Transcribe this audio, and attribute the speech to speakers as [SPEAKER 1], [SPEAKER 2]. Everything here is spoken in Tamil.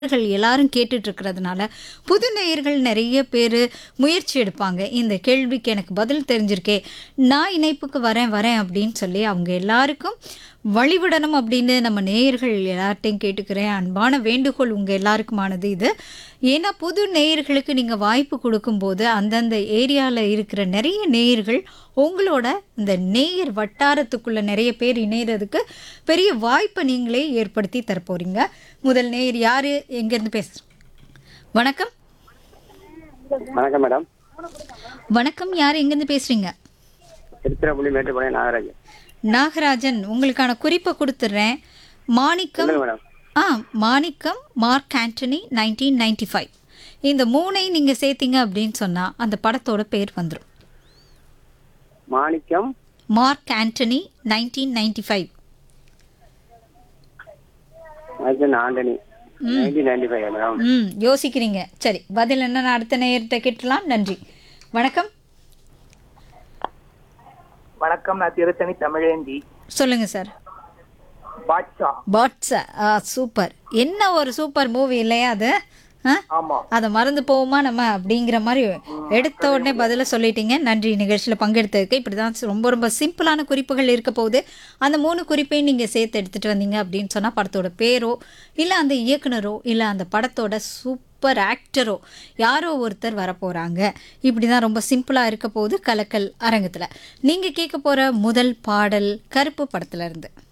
[SPEAKER 1] நேயர்கள் எல்லாரும் கேட்டுட்டு இருக்கிறதுனால புது நேயர்கள் நிறைய பேர் முயற்சி எடுப்பாங்க இந்த கேள்விக்கு எனக்கு பதில் தெரிஞ்சிருக்கே நான் இணைப்புக்கு வரேன் வரேன் அப்படின்னு சொல்லி அவங்க எல்லாருக்கும் வழிவிடணும் அப்படின்னு நம்ம நேயர்கள் எல்லார்ட்டையும் கேட்டுக்கிறேன் அன்பான வேண்டுகோள் உங்கள் எல்லாருக்குமானது இது ஏன்னா புது நேயர்களுக்கு நீங்கள் வாய்ப்பு கொடுக்கும்போது அந்தந்த ஏரியாவில் இருக்கிற நிறைய நேயர்கள் உங்களோட இந்த நேயர் வட்டாரத்துக்குள்ள நிறைய பேர் இணையறதுக்கு பெரிய வாய்ப்பை நீங்களே ஏற்படுத்தி தரப்போறீங்க முதல் நேயர் யாரு எங்கேருந்து பேச வணக்கம்
[SPEAKER 2] வணக்கம் மேடம்
[SPEAKER 1] வணக்கம் யார் எங்கேருந்து பேசுறீங்க
[SPEAKER 2] திருச்சிராப்பள்ளி மேட்டுப்பாளையம் நாகராஜ்
[SPEAKER 1] நாகராஜன் உங்களுக்கான குறிப்பை கொடுத்துட்றேன் மாணிக்கம்
[SPEAKER 2] சொல்லுங்க மேடம்
[SPEAKER 1] ஆ Manickam Mark Antony nineteen ninety five இந்த மூணை நீங்கள் சேர்த்தீங்க அப்படின்னு சொன்னால் அந்த படத்தோட பேர் வந்துடும்
[SPEAKER 2] Manickam
[SPEAKER 1] Mark Antony nineteen ninety five
[SPEAKER 2] மைக்கன் Antony nineteen ninety five madam
[SPEAKER 1] ம் யோசிக்கிறீங்க சரி பதில் என்ன நான் அடுத்த நேயர்கிட்ட கேட்டலாம் நன்றி வணக்கம்
[SPEAKER 3] வணக்கம் நான் திருத்தணி தமிழேந்தி
[SPEAKER 1] சொல்லுங்க சார்
[SPEAKER 3] பாட்ஷா
[SPEAKER 1] பாட்ஸா ஆ சூப்பர் என்ன ஒரு சூப்பர் மூவி இல்லையா அது ஆ
[SPEAKER 3] ஆமா
[SPEAKER 1] அதை மறந்து போவோமா நம்ம அப்படிங்கிற மாதிரி எடுத்த உடனே பதில சொல்லிட்டீங்க நன்றி நிகழ்ச்சியில் பங்கெடுத்ததுக்கு இப்படி தான் ரொம்ப ரொம்ப சிம்பிளான குறிப்புகள் இருக்க போகுது அந்த மூணு குறிப்பையும் நீங்கள் சேர்த்து எடுத்துகிட்டு வந்தீங்க அப்படின்னு சொன்னால் படத்தோட பேரோ இல்லை அந்த இயக்குனரோ இல்லை அந்த படத்தோட சூப்பர் ஆக்டரோ யாரோ ஒருத்தர் வரப்போகிறாங்க இப்படி தான் ரொம்ப சிம்பிளாக இருக்க போகுது கலக்கல் அரங்கத்தில் நீங்கள் கேட்க போகிற முதல் பாடல் கருப்பு படத்துல இருந்து